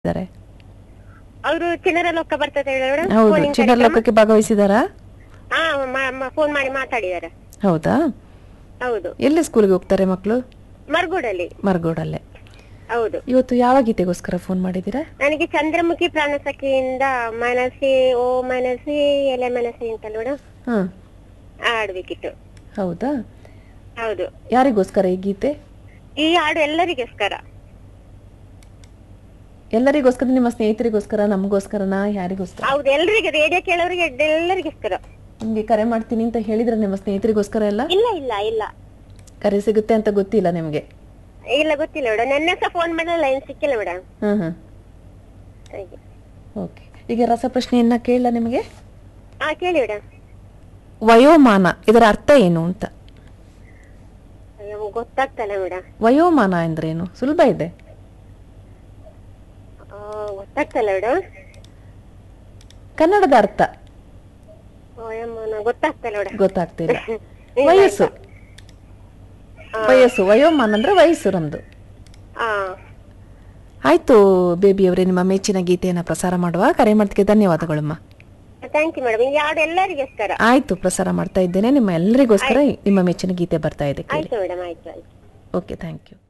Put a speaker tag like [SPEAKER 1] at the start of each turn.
[SPEAKER 1] ಇದ್ದಾರೆ
[SPEAKER 2] ಅವರು ಚಿನ್ನರ ಲೋಕ ಬರ್ತದೆ ಮೇಡಮ್
[SPEAKER 1] ಹೌದು ಚಿನ್ನರ ಲೋಕಕ್ಕೆ ಭಾಗವಹಿಸಿದಾರಾ
[SPEAKER 2] ಹಾ ಫೋನ್ ಮಾಡಿ ಮಾತಾಡಿದಾರೆ
[SPEAKER 1] ಹೌದಾ
[SPEAKER 2] ಹೌದು
[SPEAKER 1] ಎಲ್ಲಿ ಸ್ಕೂಲ್ಗೆ ಹೋಗ್ತಾರೆ ಮಕ್ಕಳು
[SPEAKER 2] ಮರ್ಗೋಡಲ್ಲಿ
[SPEAKER 1] ಮರಗೋಡಲ್ಲೇ
[SPEAKER 2] ಹೌದು
[SPEAKER 1] ಇವತ್ತು ಯಾವ ಗೀತೆಗೋಸ್ಕರ ಫೋನ್ ಮಾಡಿದ್ದೀರಾ
[SPEAKER 2] ನನಗೆ ಚಂದ್ರಮುಖಿ ಪ್ರಾಣಸಖಿಯಿಂದ ಮನಸ್ಸೆ ಓ ಮನಸ್ಸೆ ಎಲೆ ಮನಸ್ಸೆ ಅಂತಲ್ಲ ಮೇಡಮ್
[SPEAKER 1] ಹಾಂ
[SPEAKER 2] ಆಡ್ಬೇಕಿತ್ತು
[SPEAKER 1] ಹೌದಾ
[SPEAKER 2] ಹೌದು
[SPEAKER 1] ಯಾರಿಗೋಸ್ಕರ ಈ ಗೀತೆ
[SPEAKER 2] ಈ ಹಾಡು ಎಲ್ಲರಿಗೋಸ್ಕರ
[SPEAKER 1] ಎಲ್ಲರಿಗೋಸ್ಕರ ನಿಮ್ಮ ಸ್ನೇಹಿತರಿಗೋಸ್ಕರ ನಮಗೋಸ್ಕರನಾ ಯಾರಿಗೋಸ್ಕರ
[SPEAKER 2] ಹೌದು ಎಲ್ರಿಗೆ ರೇಡಿಯೋ ಕೇಳೋರಿಗೆ ಎಲ್ಲರಿಗೋಸ್ಕರ
[SPEAKER 1] ನಿಮ್ಗೆ ಕರೆ ಮಾಡ್ತೀನಿ ಅಂತ ಹೇಳಿದ್ರೆ ನಿಮ್ಮ ಸ್ನೇಹಿತರಿಗೋಸ್ಕರ ಎಲ್ಲ
[SPEAKER 2] ಇಲ್ಲ ಇಲ್ಲ ಇಲ್ಲ
[SPEAKER 1] ಕರೆ ಸಿಗುತ್ತೆ ಅಂತ ಗೊತ್ತಿಲ್ಲ ನಿಮಗೆ
[SPEAKER 2] ಇಲ್ಲ ಗೊತ್ತಿಲ್ಲ ಮೇಡಮ್ ನೆನ್ನೆ ಸಹ ಫೋನ್ ಮಾಡಿದ್ರೆ ಲೈನ್ ಸಿಕ್ಕಿಲ್ಲ ಮೇಡಮ್
[SPEAKER 1] ಹಾಂ ಹಾಂ
[SPEAKER 2] ಹಾಗೆ
[SPEAKER 1] ಓಕೆ ಈಗ ರಸಪ್ರಶ್ನೆಯನ್ನ ಕೇಳಲ ನಿಮಗೆ
[SPEAKER 2] ಹಾ ಕೇಳಿ ಮೇಡಮ್
[SPEAKER 1] ವಯೋಮಾನ ಇದರ ಅರ್ಥ ಏನು ಅಂತ
[SPEAKER 2] ಅಯ್ಯೋ ಗೊತ್ತಾಗ್ತಲ್ಲ ಮೇಡಮ್
[SPEAKER 1] ವಯೋಮಾನ ಎಂದ್ರೇನು ಸುಲಭ ಇದೆ
[SPEAKER 2] ಗೊತ್ತಾಗ್ತಲ್ಲ ಮೇಡಮ್
[SPEAKER 1] ಕನ್ನಡದ ಅರ್ಥ
[SPEAKER 2] ಅಯ್ಯಮ್ಮನ ಗೊತ್ತಾಗ್ತಲ್ಲ ಮೇಡಮ್
[SPEAKER 1] ಗೊತ್ತಾಗ್ತಿಲ್ಲ ವಯಸ್ಸು ವಯಸ್ಸು ವಯೋಮಾನ ಅಂದ್ರೆ ವಯಸ್ಸು ನಮ್ದು
[SPEAKER 2] ಹಾ
[SPEAKER 1] ಆಯ್ತು ಬೇಬಿ ಅವರೇ ನಿಮ್ಮ ಮೆಚ್ಚಿನ ಗೀತೆಯನ್ನ ಪ್ರಸಾರ ಮಾಡುವ ಕರೆ ಮಾಡ್ತಿಗೆ ಧನ್ಯವಾದಗಳಮ್ಮ
[SPEAKER 2] ಥ್ಯಾಂಕ್ ಯು ಮೇಡಮ್ ಈ ಹಾಡು ಎಲ್ಲರಿಗೋಸ್ಕರ
[SPEAKER 1] ಆಯ್ತು ಪ್ರಸಾರ ಮಾಡ್ತಾ ಇದ್ದೇನೆ ನಿಮ್ಮ ಎಲ್ಲರಿಗೋಸ್ಕರ ನಿಮ್ಮ ಮೆಚ್ಚಿನ ಗೀತೆ ಬರ್ತಾ ಇದೆ ಕೇಳಿ
[SPEAKER 2] ಆಯ್ತು ಮೇಡಮ್ ಆಯ್ತು ಆಯ್ತು
[SPEAKER 1] ಓಕೆ ಥ್ಯಾಂಕ್ ಯು